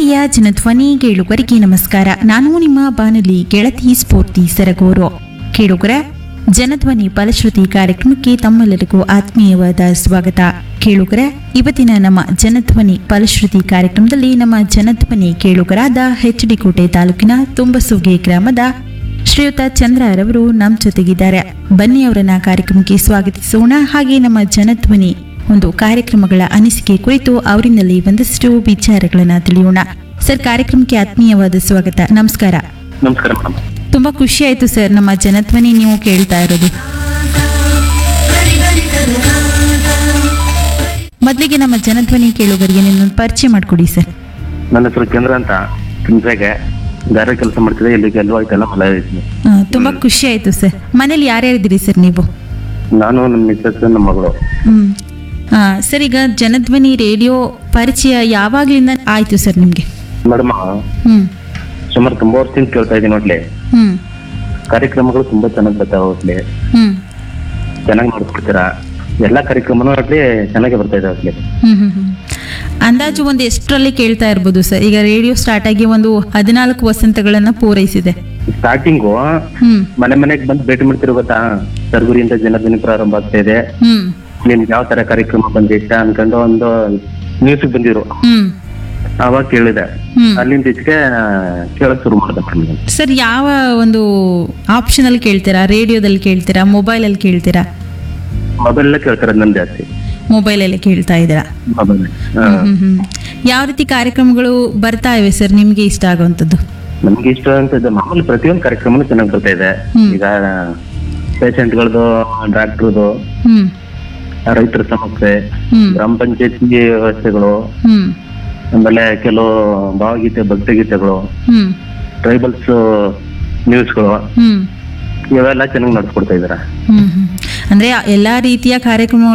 ಪ್ರೀತಿಯ ಜನಧ್ವನಿ ಕೇಳುಗರಿಗೆ ನಮಸ್ಕಾರ ನಾನು ನಿಮ್ಮ ಬಾನುಲಿ ಗೆಳತಿ ಸ್ಫೂರ್ತಿ ಸರಗೂರು ಕೇಳುಗರ ಜನಧ್ವನಿ ಫಲಶ್ರುತಿ ಕಾರ್ಯಕ್ರಮಕ್ಕೆ ತಮ್ಮೆಲ್ಲರಿಗೂ ಆತ್ಮೀಯವಾದ ಸ್ವಾಗತ ಕೇಳುಗರ ಇವತ್ತಿನ ನಮ್ಮ ಜನಧ್ವನಿ ಫಲಶ್ರುತಿ ಕಾರ್ಯಕ್ರಮದಲ್ಲಿ ನಮ್ಮ ಜನಧ್ವನಿ ಕೇಳುಗರಾದ ಎಚ್ ಡಿ ಕೋಟೆ ತಾಲೂಕಿನ ತುಂಬಸುಗೆ ಗ್ರಾಮದ ಶ್ರೀಯುತ ಚಂದ್ರರವರು ನಮ್ಮ ಜೊತೆಗಿದ್ದಾರೆ ಬನ್ನಿ ಅವರನ್ನ ಕಾರ್ಯಕ್ರಮಕ್ಕೆ ಸ್ವಾಗತಿಸೋಣ ಹಾಗೆ ನಮ್ಮ ಜನಧ್ವನಿ ಒಂದು ಕಾರ್ಯಕ್ರಮಗಳ ಅನಿಸಿಕೆ ಕುರಿತು ಅವರಿನಲ್ಲಿ ಒಂದಷ್ಟು ವಿಚಾರಗಳನ್ನ ತಿಳಿಯೋಣ ಸರ್ ಕಾರ್ಯಕ್ರಮಕ್ಕೆ ಆತ್ಮೀಯವಾದ ಸ್ವಾಗತ ನಮಸ್ಕಾರ ನಮಸ್ಕಾರ ಮೇಡಮ್ ತುಂಬಾ ಖುಷಿ ಆಯ್ತು ಸರ್ ನಮ್ಮ ಜನಧ್ವನಿ ನೀವು ಕೇಳ್ತಾ ಇರೋದು ಮೊದಲಿಗೆ ನಮ್ಮ ಜನಧ್ವನಿ ಕೇಳುಗರಿಗೆ ನಿನ್ನೊಂದು ಪರಿಚಯ ಮಾಡಿಕೊಡಿ ಸರ್ ನನ್ನ ಹೆಸರು ಚಂದ್ರ ಅಂತ ಹಿಂಸೆಗೆ ಗಾರೆ ಕೆಲಸ ಮಾಡ್ತಿದ್ದೆ ಇಲ್ಲಿಗೆ ಎಲ್ಲೂ ಆಯ್ತಲ್ಲ ಮಲ ಐತಿ ಆ, ತುಂಬಾ ಖುಷಿ ಆಯ್ತು ಸರ್ ಮನೇಲಿ ಯಾರ್ಯಾರಿದ್ದೀರಿ ಸರ್ ನೀವು ನಾನು ನಮ್ಮ ಮಿಸ್ಸಸ್ ನಮ್ಮ ಮಗಳು ಹ್ಮ್ ಆ, ಸರ್ ಈಗ ಜನಧ್ವನಿ ರೇಡಿಯೋ ಪರಿಚಯ ಯಾವಾಗ್ಲಿಂದ ಆಯ್ತು ಸರ್ ನಿಮ್ಗೆ ಮೇಡಮ್ ಹ್ಮ್ ಸುಮಾರು ತುಂಬಾ ವರ್ಷದಿಂದ ಕೇಳ್ತಾ ಇದ್ದೀನಿ ನೋಡ್ಲಿ ಹ್ಮ್ ಕಾರ್ಯಕ್ರಮಗಳು ತುಂಬಾ ಚೆನ್ನಾಗಿ ಬರ್ತಾವ ಹೋಗ್ಲಿ ಹ್ಮ್ ಚೆನ್ನಾಗಿ ನೋಡ್ಕೊಡ್ತೀರಾ ಎಲ್ಲಾ ಕಾರ್ಯಕ್ರಮನೂ ಆಗ್ಲಿ ಚೆನ್ನಾಗಿ ಬರ್ತಾ ಇದೆ ಹೋಗ್ಲಿ ಹ್ಮ್ ಹ್ಮ್ ಹ್ಮ್ ಅಂದಾಜು ಒಂದು ಎಷ್ಟರಲ್ಲಿ ಕೇಳ್ತಾ ಇರ್ಬೋದು ಸರ್ ಈಗ ರೇಡಿಯೋ ಸ್ಟಾರ್ಟ್ ಆಗಿ ಒಂದು ಹದಿನಾಲ್ಕು ವಸಂತಗಳನ್ನ ಪೂರೈಸಿದೆ ಸ್ಟಾರ್ಟಿಂಗು ಹ್ಮ್ ಮನೆ ಮನೆಗೆ ಬಂದು ಭೇಟಿ ಮಾಡ್ತಿರೋ ಗೊತ್ತಾ ಸರ್ಗುರಿಯಿಂದ ಜನಧ್ವನಿ ಪ್ರಾರಂಭ ಆಗ್ತಾ ಇದೆ ಹ್ಮ್ ನಿಮ್ಗೆ ಯಾವ ತರ ಕಾರ್ಯಕ್ರಮ ಬಂದಿತ್ತ ಅನ್ಕೊಂಡು ಒಂದು ನ್ಯೂಸ್ ಬಂದಿರು ಹ್ಮ್ ಅವಾಗ ಕೇಳಿದೆ ಹ್ಮ್ ಅಲ್ಲಿಂದ ಈಚೆಗೆ ಕೇಳಕ್ ಶುರು ಮಾಡಿದೆ ಮೇಡಮ್ ಸರ್ ಯಾವ ಒಂದು ಆಪ್ಷನ್ ಅಲ್ಲಿ ಕೇಳ್ತೀರಾ ರೇಡಿಯೋದಲ್ಲಿ ಕೇಳ್ತೀರಾ ಮೊಬೈಲ್ ಅಲ್ಲಿ ಕೇಳ್ತೀರಾ ಮೊಬೈಲ್ ಕೇಳ್ತಾರೆ ನನ್ ಜಾಸ್ತಿ ಮೊಬೈಲ್ ಅಲ್ಲಿ ಕೇಳ್ತಾ ಇದ್ದೀರಾ ಮೊಬೈಲ್ ಹ್ಮ್ ಹ್ಮ್ ಯಾವ ರೀತಿ ಕಾರ್ಯಕ್ರಮಗಳು ಬರ್ತಾ ಇವೆ ಸರ್ ನಿಮ್ಗೆ ಇಷ್ಟ ಆಗುವಂಥದ್ದು ನಮ್ಗೆ ಇಷ್ಟ ಅಂತ ಇದೆ ಮಾಮೂಲಿ ಪ್ರತಿಯೊಂದು ಕಾರ್ಯಕ್ರಮನೂ ಚೆನ್ನಾಗಿ ಬರ್ತಾ ಇದೆ ಹ್ಮ್. ಈಗ ಪೇಷಂಟ್ಗಳದು ಡಾಕ್ಟ್ರದು ಹ್ಮ್ ರೈತರ ಸಮಸ್ಯೆ ಹ್ಮ್ ಗ್ರಾಮ ಪಂಚಾಯತಿ ವ್ಯವಸ್ಥೆಗಳು ಹ್ಮ್ ಆಮೇಲೆ ಕೆಲವು ಭಾವಗೀತೆ ಭಕ್ತಿಗೀತೆಗಳು ಹ್ಮ್ ಟ್ರೈಬಲ್ಸ್ ನ್ಯೂಸ್ಗಳು ಹ್ಮ್ ಇವೆಲ್ಲ ಚೆನ್ನಾಗಿ ನಡ್ಸ್ಕೊಡ್ತಾ ಇದಾರೆ ಹ್ಮ್ ಹ್ಮ್ ಅಂದ್ರೆ ಎಲ್ಲಾ ರೀತಿಯ ಕಾರ್ಯಕ್ರಮ